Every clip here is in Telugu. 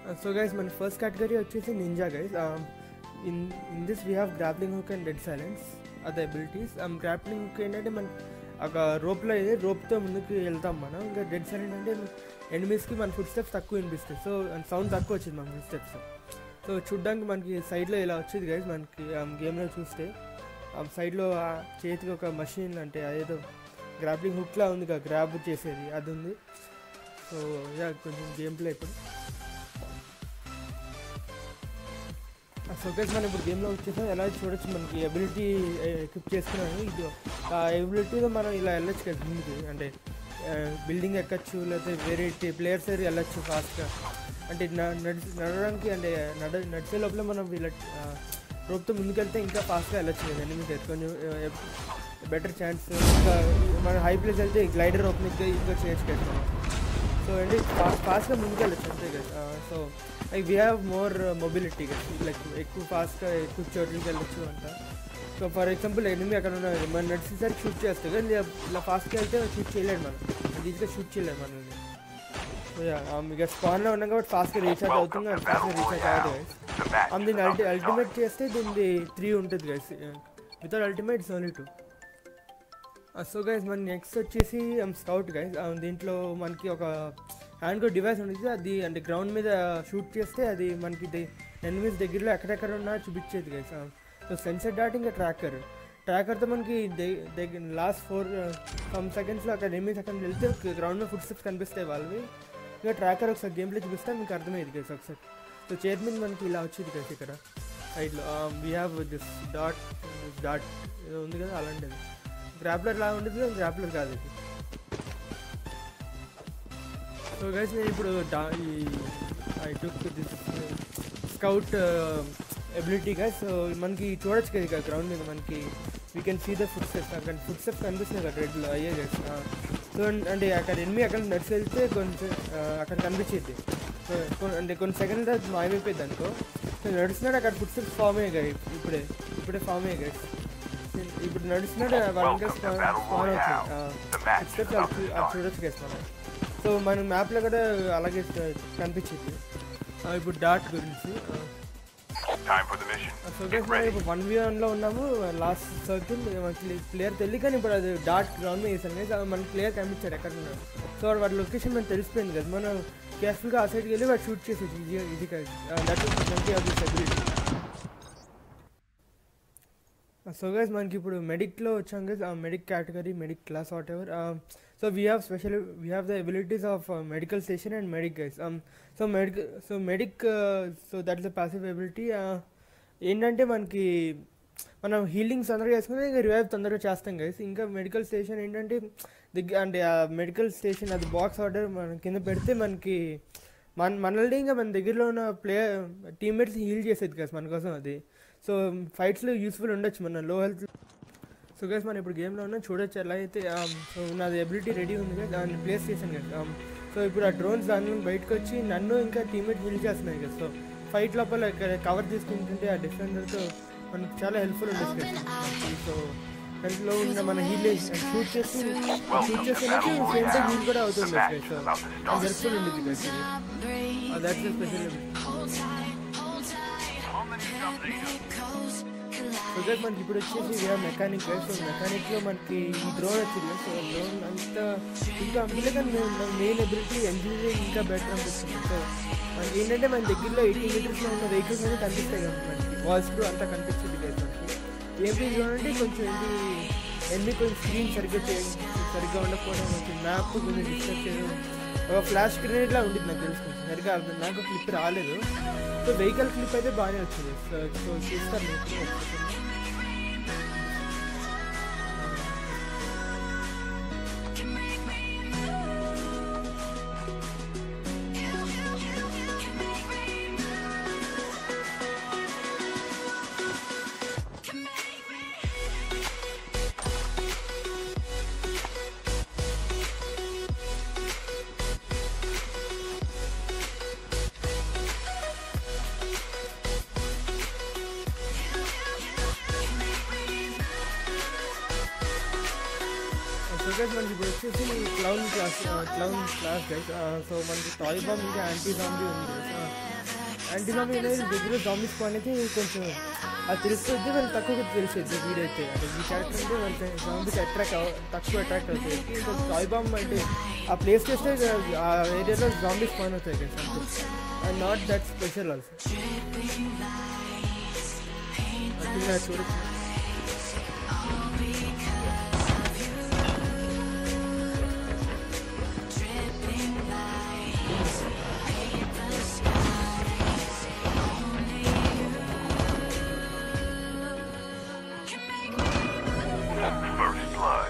సో గైస్ మన ఫస్ట్ కేటగిరీ వచ్చేసి ninja guys in in this we have grappling hook and dead silence అదే అబిలిటీస్ గ్రాప్లింగ్ హుక్ ఏంటంటే మన ఒక రోప్లో అయితే రోప్తో ముందుకు వెళ్తాం మనం ఇంకా డెడ్ సైలెంట్ అంటే ఎనిమీస్కి మన ఫుడ్ స్టెప్స్ తక్కువ వినిపిస్తాయి సో సౌండ్ తక్కువ వచ్చింది మన ఫుడ్ స్టెప్స్ సో చూడ్డానికి మనకి సైడ్లో ఇలా వచ్చేది గైస్ మనకి గేమ్లో చూస్తే సైడ్లో చేతికి ఒక మషిన్ అంటే అదేదో గ్రాప్లింగ్ హుక్లా ఉంది కదా గ్రాబ్ చేసేది అది ఉంది సో యా కొంచెం గేమ్ ప్లే ఇప్పుడు సో గైస్ మనం ఇప్పుడు గేమ్లో వచ్చేసాం ఎలా చూడొచ్చు మనకి ఎబిలిటీ ఎక్విప్ చేసుకున్నాను ఇది ఆ ఎబిలిటీతో మనం ఇలా వెళ్ళొచ్చు కదా ముందుకి అంటే బిల్డింగ్ ఎక్కచ్చు లేకపోతే వేరే ప్లేయర్స్ దగ్గర వెళ్ళొచ్చు ఫాస్ట్గా అంటే న- నడిచి నడవడానికి అంటే నడ నడిచే లోపల మనం వీళ్ళ రోప్తో ముందుకెళ్తే ఇంకా ఫాస్ట్గా వెళ్ళొచ్చు కదా ఎనిమిది దగ్గర కొంచెం బెటర్ ఛాన్స్ ఇంకా మనం హై ప్లేస్ వెళ్తే గ్లైడర్ ఓపెన్ ఇంకా ఇంకా చేయొచ్చు కదా మనం. సో అండి ఫాస్ట్ ఫాస్ట్గా ముందుకెళ్ళచ్చు అంతే కదా so like we have more mobility like ఎక్కువ ఫాస్ట్గా ఎక్కువ చోట్లకి వెళ్ళొచ్చు అంట సో ఫర్ ఎగ్జాంపుల్ ఎనిమిది అక్కడ ఉన్న మనం నడిచేసరికి షూట్ చేస్తాం కానీ ఇలా- ఇలా ఫాస్ట్గా వెళ్తే షూట్ చేయలేడు మనం అది ఈజీగా షూట్ చేయలేము మనం సో యా ఇక స్పాన్లో ఉన్నాం కాబట్టి ఫాస్ట్గా రీఛార్జ్ అవుతుంది అండ్ ఫాస్ట్గా రీఛార్జ్ అవ్వదు గైస్ ఆమె దీన్ని అల్టి అల్టిమేట్ చేస్తే దీన్ని త్రీ ఉంటుంది guys without ultimate it's only two so guys మన నెక్స్ట్ వచ్చేసి స్కౌట్ గైస్ దీంట్లో మనకి ఒక హ్యాండ్ కో డివైస్ ఉంటుంది అది అంటే గ్రౌండ్ మీద షూట్ చేస్తే అది మనకి ఎనిమిస్ దగ్గరలో ఎక్కడెక్కడ ఉన్నా చూపించేది గైస్ సో సెన్సర్ డాట్ ఇంకా ట్రాకర్ ట్రాకర్తో మనకి దగ్గర లాస్ట్ ఫోర్ సమ్ సెకండ్స్లో అక్కడ ఎనిమిది సెకండ్స్ వెళ్తే గ్రౌండ్లో ఫుడ్ స్టెప్స్ కనిపిస్తాయి వాళ్ళవి ఇంకా ట్రాకర్ ఒకసారి గేమ్ ప్లే చూపిస్తే మీకు అర్థమయ్యేది గైస్ ఒకసారి సో చేతి మీద మనకి ఇలా వచ్చేది గైస్ ఇక్కడ సైడ్లో we have this dot dot ఏదో ఉంది కదా అలాంటిది గ్రాప్లర్ లాగా ఉంటుంది కానీ గ్రాప్లర్ కాదు ఇది సో గైస్ నేను ఇప్పుడు డా ఈ I took this scout ability guys so మనకి చూడొచ్చు కదా ఇక్కడ గ్రౌండ్ మీద మనకి we can see the footsteps అక్కడ ఫుడ్ స్టెప్స్ కనిపిస్తున్నాయి కదా రెడ్లో అయ్యే గైస్ సో అంటే అక్కడ ఎనిమిది అక్కడ నడిచి వెళ్తే కొంచెం ఆ, అక్కడ కనిపించేది సో కొ- అంటే కొన్ని సెకండ్ తర్వాత మాయమైపోయింది అనుకో సో నడుస్తున్నాడు అక్కడ ఫుడ్ స్టెప్స్ ఫామ్ అయ్యాయి guys. ఇప్పుడే ఇప్పుడే ఫామ్ అయ్యాయి గైస్ ఇప్పుడు నడుస్తున్నాడు వాళ్ళ ఇంకా స్పాన్ స్పాన్ అవుతుంది స్టెప్స్ అది చూడొచ్చు గైస్ మనం సో మన మ్యాప్లో కూడా అలాగే కనిపించింది ఆ, ఇప్పుడు డాట్ గురించి Time for the mission. So guys మనం ఇప్పుడు వన్ వి వన్లో ఉన్నాము లాస్ట్ సర్కిల్ మనకి ప్లేయర్ తెలియదు కానీ ఇప్పుడు అది డాట్ గ్రౌండ్ మీద వేసాను guys. ఆ మన ప్లేయర్ కనిపించాడు ఎక్కడ ఉన్నాడు సో వాడి లొకేషన్ మనకు తెలిసిపోయింది కదా మనం కేర్ఫుల్గా ఆ సైడ్కి వెళ్ళి వాడు షూట్ చేసేది ఇది ఇది కాదు that twenty of this ability so guys మనకి ఇప్పుడు మెడిక్లో వచ్చాం గైస్ ఆ medic category medic class whatever so we have special we have the abilities of medical station and medic guys so medic so medic so that is the passive ability ఏంటంటే మనకి మనం హీలింగ్ తొందరగా చేసుకుని ఇంకా రివైవ్ తొందరగా చేస్తాం గైస్ ఇంకా మెడికల్ స్టేషన్ ఏంటంటే దగ్గర అంటే ఆ మెడికల్ స్టేషన్ అది బాక్స్ ఆర్డర్ మనం కింద పెడితే మనకి మన మనల్ని ఇంకా మన దగ్గరలో ఉన్న ప్లేయర్ టీమ్మేట్స్ హీల్ చేసేది కదా మన కోసం అది సో ఫైట్స్లో యూస్ఫుల్ ఉండొచ్చు మన లో హెల్త్ సో గైస్ మనం ఇప్పుడు గేమ్లో ఉన్నా చూడొచ్చు ఎలా అయితే సో నాది ఎబిలిటీ రెడీ ఉంది కదా దాన్ని ప్లేస్ చేశాను కదా సో ఇప్పుడు ఆ డ్రోన్స్ దాని నుండి బయటకు వచ్చి నన్ను ఇంకా టీమ్మేట్ హీల్ చేస్తున్నాయి కదా సో ఫైట్ లోపల ఇక్కడ కవర్ చేసుకుంటుంటే ఆ డిఫెండర్తో మనకు చాలా హెల్ప్ఫుల్ ఉండొచ్చు కదా సో హెల్ప్లో ఉన్న మన హీల్ షూట్ చేసి షూట్ చేసినట్టు సేమ్ టైం హీల్ కూడా అవుతుంది కదా సో అది హెల్ప్ఫుల్ ఉండేది కదా ఇది దట్స్ స్పెషల్ సో గైస్ మనకి ఇప్పుడు వచ్చేసి వేరే మెకానిక్ సో మెకానిక్లో మనకి ఈ డ్రోన్ వచ్చింది సో డ్రోన్ అంతా ఇంకా అందులో మెయిన్ ఎబిలిటీ ఇంజనీరింగ్ ఇంకా బెటర్ అనిపిస్తుంది సో మనకి ఏంటంటే మన దగ్గరలో ఎయిటీ మీటర్స్లో ఉన్న వెహికల్స్ అనేది కనిపిస్తాయి కదా మనకి వాల్స్ త్రూ అంతా కనిపిస్తుంది గైస్ మనకి ఏంటి డ్రోన్ అంటే కొంచెం ఏంటి ఎన్ని కొంచెం స్క్రీన్ సరిగ్గా చేయ సరిగ్గా ఉండకపోవడం కొంచెం మ్యాప్ కొంచెం డిస్టర్బ్ చేయడం ఒక ఫ్లాష్ స్క్రీన్ ఇట్లా ఉంటుంది నాకు తెలుసు కొంచెం సరిగ్గా అర్థం నాకు క్లిప్ రాలేదు సో వెహికల్ క్లిప్ అయితే బాగానే వచ్చింది సో సో చూస్తారు మీరు ఒకసారి. సో గైస్ మనకి ఇప్పుడు వచ్చేసి clown class clown class guys so మనకి టాయ్ బాంబ్ ఇంకా యాంటీ జాంబీ ఉంది యాంటీజాంబీ అనేది దగ్గర జాంబీ స్పాన్ అయితే కొంచెం అది తెలిసిపోద్ది వాళ్ళు తక్కువ తెలిసేది వీడైతే అంటే ఈ క్యారెక్టర్ అంటే వాళ్ళకి జాంబీకి అట్రాక్ట్ అవ తక్కువ అట్రాక్ట్ అవుతాయి ఇంకా జాయ్ బాంబ్ అంటే ఆ ప్లేస్ చేస్తే ఆ ఏరియాలో జాంబీ స్పాన్ అవుతాయి కదా and not that special also అది చూడచ్చు First blood.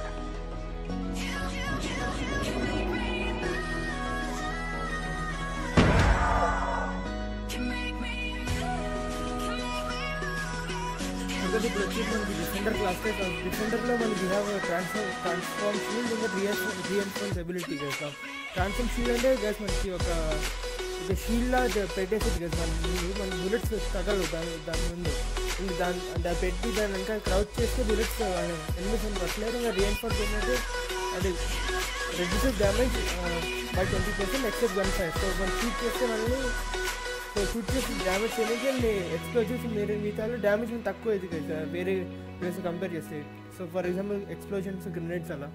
ఒకటి ఇప్పుడు వచ్చేసి మనకి డిఫెండర్ క్లాస్ డిఫెండర్లో మనకి హ్యావ్ ట్రాన్స్ఫార్మ్ ట్రాన్స్ఫార్మ్ షీల్డ్ ఇంకా రియన్స్ రీఎన్ఫోర్స్ ఎబిలిటీ కదా ట్రాన్స్ఫార్మ్ షీల్డ్ అంటే గైస్ మనకి ఒక ఒక షీల్డ్లా పెట్టేసేది కదా మన మన బుల్లెట్స్ తగలవు దాని దాని ముందు ఇంక దాని దాన్ని పెట్టి దాని ఇంకా క్రౌచ్ చేస్తే బుల్లెట్స్ ఎనిమిది అని పట్టలేదు ఇంకా రీఎన్ఫోర్స్ ఏంటంటే అది reduces damage by twenty percent except gun fire so మనం షూట్ చేస్తే మనల్ని సో షూట్ చేసి డ్యామేజ్ చేయడానికి అండ్ ఎక్స్ప్లోజివ్స్ వేరే మిగతాలో డ్యామేజ్ తక్కువ ఇది కదా వేరే ప్లేస్ కంపేర్ చేస్తే so for example explosions grenades అలా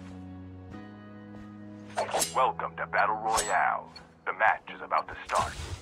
Welcome to Battle Royale. The match is about to start.